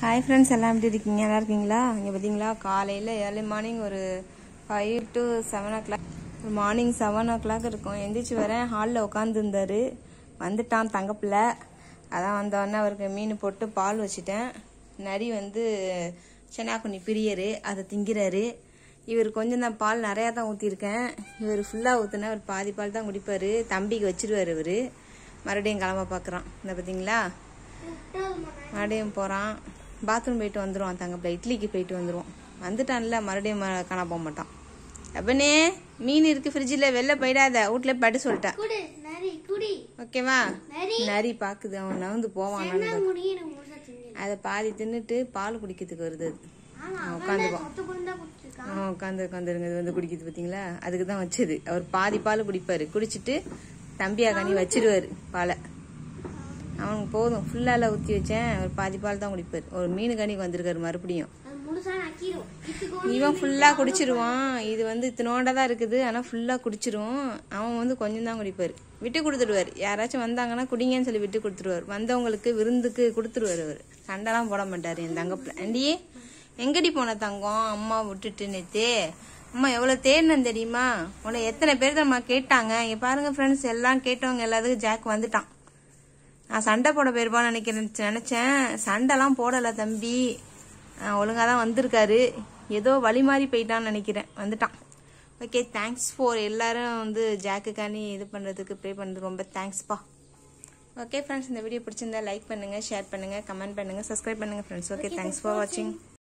hi friends எல்லாம் எப்படி இருக்கீங்க நல்லா இருக்கீங்களா இங்கே பார்த்தீங்களா காலையில் ஏர்லி மார்னிங் ஒரு five to seven o'clock morning seven o'clock இருக்கும் எந்திரிச்சு வரேன் ஹாலில் உட்காந்துருந்தாரு வந்துட்டான் தங்கப்பில் அதான் வந்தோடனே அவருக்கு மீன் போட்டு பால் வச்சுட்டேன் நரி வந்து சென்னாக்குனி பிரியரு அதை திங்கிறாரு இவர் கொஞ்சம் தான் பால் நிறையா தான் ஊற்றிருக்கேன் இவர் ஃபுல்லாக ஊற்றுனா அவர் பாதி பால் தான் குடிப்பார் தம்பிக்கு வச்சிருவார் இவர் மறுபடியும் கிளம்ப பார்க்குறான் இந்த பார்த்தீங்களா மறுபடியும் போகிறான் பாத்ரூம் போயிட்டு வந்துடுவான் தங்கப்பில் இட்லிக்கு போயிட்டு வந்துடுவான் வந்துட்டான்ல மறுபடியும் ம- காண போக மாட்டான் அப்பனே மீன் இருக்கு ஃப்ரிட்ஜில் வெளில போயிடாத வீட்ல பட்டு சொல்லிட்டேன் குடு நரி குடி ஓகேவா நரி நரி பாக்குது அவன் நவுந்து போவான் என்ன முடியும் எனக்கு முழுசா திங்க அதை பாதி தின்னுட்டு பால் குடிக்கிறதுக்கு வருது அது ஆமா அவன் அவன் உட்காந்துக்குவான் சொத்து குண்டா குடிச்சிருக்கான் அவன் உட்காந்து உட்காந்துருங்க இது வந்து குடிக்குது பார்த்தீங்களா அதுக்கு தான் வச்சது அவர் பாதி பால் குடிப்பாரு குடிச்சிட்டு தம்பியா கனி வச்சிருவாரு பாலை அவனுக்கு போதும் ஃபுல்லால ஊற்றி வச்சேன் அவர் பாதி பால் தான் குடிப்பாரு ஒரு மீன் கனிக்கு வந்திருக்காரு மறுபடியும் அது முழுசா நக்கிரும் இத்துக்கோ இவன் ஃபுல்லாக குடிச்சிருவான் இது வந்து இத்தினோண்டா தான் இருக்குது ஆனால் ஃபுல்லாக குடிச்சிரும் அவன் வந்து கொஞ்சம் தான் குடிப்பார் விட்டு கொடுத்துடுவார் யாராச்சும் வந்தாங்கன்னா குடிங்கன்னு சொல்லி விட்டு கொடுத்துருவார் வந்தவங்களுக்கு விருந்துக்கு கொடுத்துருவார் அவர் சண்டைலாம் போட மாட்டார் என் தங்கப்பில் ஆண்டியே எங்கடி போன தங்கம் அம்மா விட்டுட்டு நேத்து அம்மா எவ்வளோ தேடினேன் தெரியுமா உன்னை எத்தனை பேர் நம்ம கேட்டாங்க இங்கே பாருங்க ஃப்ரெண்ட்ஸ் எல்லாம் கேட்டவங்க எல்லாத்துக்கும் ஜாக் வந்துட்டான் நான் சண்டை போட போயிருப்பான்னு நினைக்கிறேன் நினைச்சேன் சண்டைலாம் போடலை தம்பி ஒழுங்காக தான் வந்திருக்காரு ஏதோ வழி மாறி போயிட்டான்னு நினைக்கிறேன் வந்துட்டான் ஓகே தேங்க்ஸ் ஃபார் எல்லாரும் வந்து ஜாக்குக்காண்டி இது பண்ணுறதுக்கு ப்ரே பண்ணுறது ரொம்ப தேங்க்ஸ்ப்பா ஓகே ஃப்ரெண்ட்ஸ் இந்த வீடியோ பிடிச்சிருந்தா லைக் பண்ணுங்கள் ஷேர் பண்ணுங்கள் கமெண்ட் பண்ணுங்கள் சப்ஸ்கிரைப் பண்ணுங்கள் ஃப்ரெண்ட்ஸ் ஓகே தேங்க்ஸ் ஃபார் வாட்சிங்